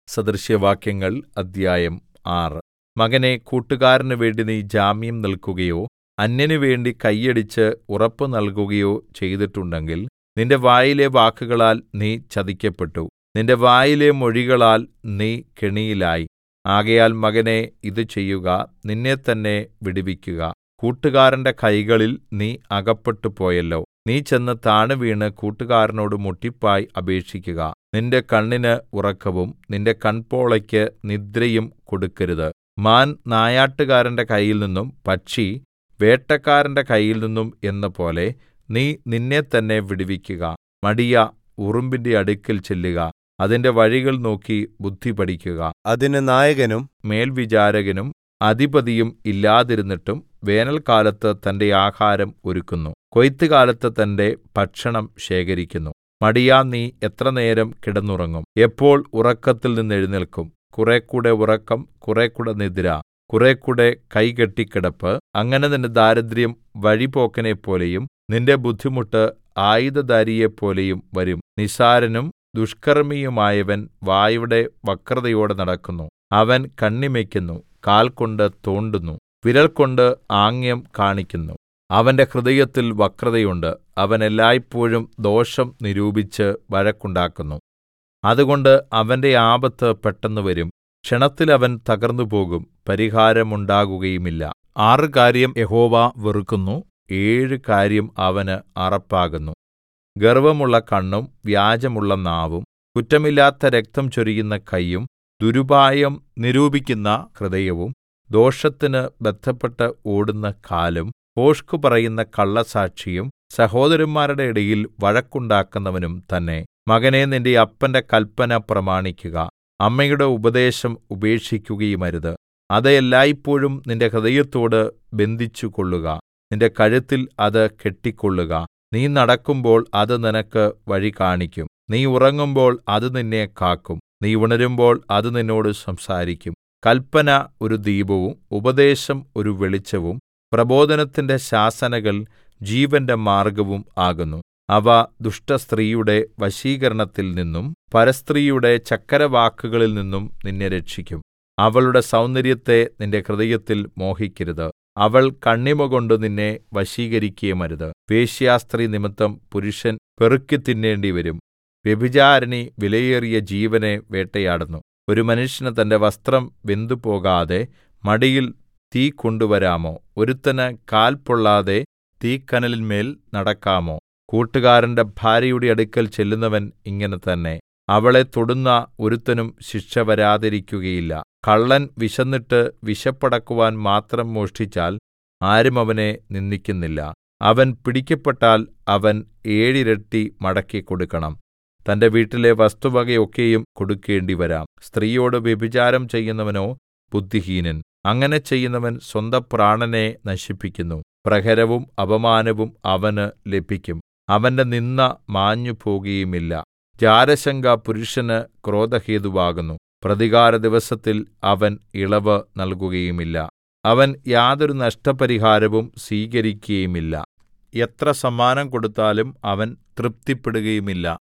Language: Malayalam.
സദൃശവാക്യങ്ങൾ അദ്ധ്യായം ആറ് മകനേ കൂട്ടുകാരന് വേണ്ടി നീ ജാമ്യം നിൽക്കുകയോ അന്യന് വേണ്ടി കൈയടിച്ച് ഉറപ്പ് നൽകുകയോ ചെയ്തിട്ടുണ്ടെങ്കിൽ നിന്റെ വായിലെ വാക്കുകളാൽ നീ ചതിക്കപ്പെട്ടു നിന്റെ വായിലെ മൊഴികളാൽ നീ കെണിയിലായി ആകയാൽ മകനേ ഇത് ചെയ്യുക നിന്നെത്തന്നെ വിടുവിക്കുക കൂട്ടുകാരന്റെ കൈകളിൽ നീ അകപ്പെട്ടുപോയല്ലോ നീ ചെന്ന് താണുവീണ് കൂട്ടുകാരനോട് മുട്ടിപ്പായി അപേക്ഷിക്കുക നിന്റെ കണ്ണിന് ഉറക്കവും നിന്റെ കൺപോളയ്ക്ക് നിദ്രയും കൊടുക്കരുത് മാൻ നായാട്ടുകാരന്റെ കയ്യിൽനിന്നും പക്ഷി വേട്ടക്കാരന്റെ കയ്യിൽനിന്നും എന്നപോലെ നീ നിന്നെത്തന്നെ വിടുവിക്കുക മടിയാ ഉറുമ്പിന്റെ അടുക്കൽ ചെല്ലുക അതിന്റെ വഴികൾ നോക്കി ബുദ്ധി പഠിക്കുക അതിന് നായകനും മേൽവിചാരകനും അധിപതിയും ഇല്ലാതിരുന്നിട്ടും വേനൽക്കാലത്ത് തന്റെ ആഹാരം ഒരുക്കുന്നു കൊയ്ത്തുകാലത്ത് തന്റെ ഭക്ഷണം ശേഖരിക്കുന്നു മടിയാ നീ എത്രനേരം കിടന്നുറങ്ങും എപ്പോൾ ഉറക്കത്തിൽ നിന്നെഴുന്നേല്ക്കും കുറെക്കൂടെ ഉറക്കം കുറെക്കൂടെ നിദ്ര കുറെക്കൂടെ കൈകെട്ടിക്കിടപ്പ് അങ്ങനെ നിന്റെ ദാരിദ്ര്യം വഴിപോക്കനെപ്പോലെയും നിന്റെ ബുദ്ധിമുട്ട് ആയുധധാരിയെപ്പോലെയും വരും നിസ്സാരനും ദുഷ്കർമ്മിയുമായവൻ വായുടെ വക്രതയോടെ നടക്കുന്നു അവൻ കണ്ണിമയ്ക്കുന്നു കാൽകൊണ്ട് തോണ്ടുന്നു വിരൽകൊണ്ട് ആംഗ്യം കാണിക്കുന്നു അവന്റെ ഹൃദയത്തിൽ വക്രതയുണ്ട് അവൻ എല്ലായ്പോഴും ദോഷം നിരൂപിച്ച് വഴക്കുണ്ടാക്കുന്നു അതുകൊണ്ട് അവന്റെ ആപത്ത് പെട്ടെന്ന് വരും ക്ഷണത്തിൽ അവൻ തകർന്നുപോകും പരിഹാരമുണ്ടാകുകയുമില്ല ആറ് കാര്യം യഹോവ വെറുക്കുന്നു ഏഴ് കാര്യം അവന് അറപ്പാകുന്നു ഗർവമുള്ള കണ്ണും വ്യാജമുള്ള നാവും കുറ്റമില്ലാത്ത രക്തം ചൊരിയുന്ന കൈയും ദുരുപായം നിരൂപിക്കുന്ന ഹൃദയവും ദോഷത്തിന് ബദ്ധപ്പെട്ട് ഓടുന്ന കാലും ഭോഷ്ക് പറയുന്ന കള്ളസാക്ഷിയും സഹോദരന്മാരുടെ ഇടയിൽ വഴക്കുണ്ടാക്കുന്നവനും തന്നെ മകനേ നിന്റെ അപ്പന്റെ കല്പന പ്രമാണിക്കുക അമ്മയുടെ ഉപദേശം ഉപേക്ഷിക്കുകയുമരുത് അത് എല്ലായ്പോഴും നിന്റെ ഹൃദയത്തോട് ബന്ധിച്ചുകൊള്ളുക നിന്റെ കഴുത്തിൽ അത് കെട്ടിക്കൊള്ളുക നീ നടക്കുമ്പോൾ അത് നിനക്ക് വഴി കാണിക്കും നീ ഉറങ്ങുമ്പോൾ അത് നിന്നെ കാക്കും നീ ഉണരുമ്പോൾ അത് നിന്നോട് സംസാരിക്കും കല്പന ഒരു ദീപവും ഉപദേശം ഒരു വെളിച്ചവും പ്രബോധനത്തിന്റെ ശാസനകൾ ജീവന്റെ മാർഗ്ഗവും ആകുന്നു അവ ദുഷ്ടസ്ത്രീയുടെ വശീകരണത്തിൽ നിന്നും പരസ്ത്രീയുടെ ചക്കരവാക്കുകളിൽ നിന്നും നിന്നെ രക്ഷിക്കും അവളുടെ സൗന്ദര്യത്തെ നിന്റെ ഹൃദയത്തിൽ മോഹിക്കരുത് അവൾ കണ്ണിമകൊണ്ട് നിന്നെ വശീകരിക്കുകയുമരുത് വേശ്യാസ്ത്രീ നിമിത്തം പുരുഷൻ പെറുക്കി തിന്നേണ്ടിവരും വ്യഭിചാരിണി വിലയേറിയ ജീവനെ വേട്ടയാടുന്നു ഒരു മനുഷ്യന് തന്റെ വസ്ത്രം വെന്തുപോകാതെ മടിയിൽ തീ കൊണ്ടുവരാമോ ഒരുത്തന് കാൽ പൊള്ളാതെ തീക്കനലിന്മേൽ നടക്കാമോ കൂട്ടുകാരന്റെ ഭാര്യയുടെ അടുക്കൽ ചെല്ലുന്നവൻ ഇങ്ങനെ തന്നെ അവളെ തൊടുന്ന ഒരുത്തനും ശിക്ഷ വരാതിരിക്കുകയില്ല കള്ളൻ വിശന്നിട്ട് വിശപ്പടക്കുവാൻ മാത്രം മോഷ്ടിച്ചാൽ ആരും അവനെ നിന്ദിക്കുന്നില്ല അവൻ പിടിക്കപ്പെട്ടാൽ അവൻ ഏഴിരട്ടി മടക്കി കൊടുക്കണം തന്റെ വീട്ടിലെ വസ്തുവകയൊക്കെയും കൊടുക്കേണ്ടിവരാം സ്ത്രീയോട് വ്യഭിചാരം ചെയ്യുന്നവനോ ബുദ്ധിഹീനൻ അങ്ങനെ ചെയ്യുന്നവൻ സ്വന്തം പ്രാണനെ നശിപ്പിക്കുന്നു പ്രഹരവും അപമാനവും അവന് ലഭിക്കും അവന്റെ നിന്ദ മാഞ്ഞുപോകുകയുമില്ല ജാരശങ്ക പുരുഷന് ക്രോധഹേതുവാകുന്നു പ്രതികാര ദിവസത്തിൽ അവൻ ഇളവ് നൽകുകയുമില്ല അവൻ യാതൊരു നഷ്ടപരിഹാരവും സ്വീകരിക്കുകയുമില്ല എത്ര സമ്മാനം കൊടുത്താലും അവൻ തൃപ്തിപ്പെടുകയുമില്ല